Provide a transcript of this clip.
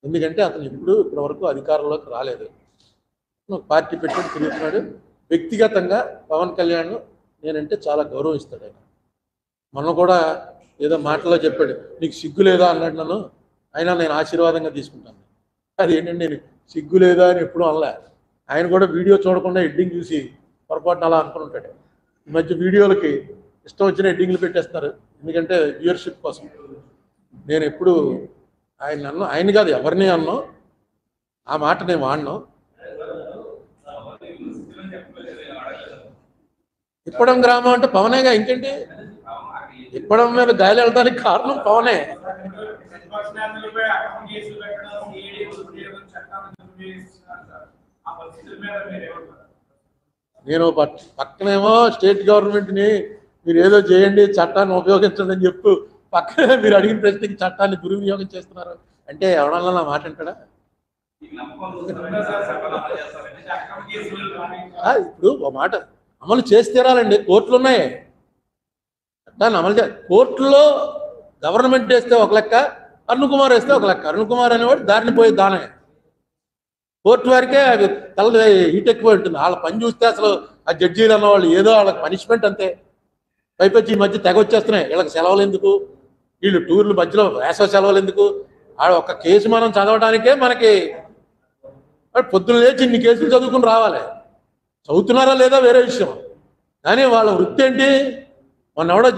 ఎందుకంటే అతను ఎప్పుడు ఇప్పటి వరకు అధికారంలోకి రాలేదు ఒక పార్టీ పెట్టుకుని తిరుగుతున్నాడు వ్యక్తిగతంగా పవన్ కళ్యాణ్ నేనంటే చాలా గౌరవిస్తాడు ఆయన మొన్న కూడా ఏదో మాటలో చెప్పాడు నీకు సిగ్గు లేదా అన్నాడు నన్ను అయినా నేను ఆశీర్వాదంగా తీసుకుంటాను అది ఏంటంటే నేను సిగ్గు లేదా అని ఎప్పుడూ అనలే ఆయన కూడా వీడియో చూడకుండా ఎడ్డింగ్ చూసి పొరపాటున అలా అనుకుని ఉంటాడు ఈ మధ్య వీడియోలకి ఇష్టం వచ్చిన ఎడ్డింగ్లు పెట్టేస్తారు ఎందుకంటే వ్యూయర్షిప్ కోసం నేను ఎప్పుడు ఆయన అన్న ఆయన కాదు ఎవరిని అన్నో ఆ మాట నేను వాడినాం ఇప్పడం గ్రామం అంటే పవనేగా ఇంకేంటి ఇప్పడం మీద గాలి వెళ్ళడానికి కారణం పవనే ప్రతిపక్ష నేతలపై అక్రమ కేసులు పెట్టడం సిఐడి ఉద్యోగం చట్టాన్ని దుర్వినియోగిస్తున్నారు సార్. ఆ పరిస్థితుల మీద మీరు ఏమంటారు నేను పక్- పక్కనేమో స్టేట్ గవర్నమెంట్ని మీరు ఏదో చేయండి చట్టాన్ని ఉపయోగించండి అని చెప్పు పక్కనే మీరు అడిగిన ప్రశ్నకి చట్టాన్ని దుర్వినియోగం చేస్తున్నారు అంటే ఎవడన్నా నా మాట అంటాడా ఉందా సార్ చట్టాలు అమలు చేస్తారు? అంటే అక్రమ కేసులు కానీ ఆ, ఇప్పుడు ఒక మాట అమలు చేసి తీరాలండి కోర్టులు ఉన్నాయి చట్టాన్ని అమలు చే కోర్టులో గవర్నమెంట్ వేస్తే ఒక లెక్క అరుణ్ కుమార్ వేస్తే ఒక లెక్క అరుణ్ కుమార్ అనేవాడు దారిని పోయి దానే కోర్టు వారికే అది తల హీట్ ఎక్కువ ఉంటుంది వాళ్ళ పని చూస్తే అసలు ఆ జడ్జీలు అన్నవాళ్ళు ఏదో వాళ్ళకి పనిష్మెంట్ అంతే పైపొచ్చి ఈ మధ్య తెగ వచ్చేస్తున్నాయి వీళ్ళకి సెలవులు ఎందుకు వీళ్ళు టూర్లు మధ్యలో వేసవ సెలవులు ఎందుకు ఆ ఒక్క కేసు మనం చదవడానికే మనకి మరి పొద్దున్న లేచి ఇన్ని కేసులు చదువుకుని రావాలి చదువుతున్నారా లేదా వేరే విషయం కానీ వాళ్ళ వృత్తి ఏంటి మొన్న ఎవడో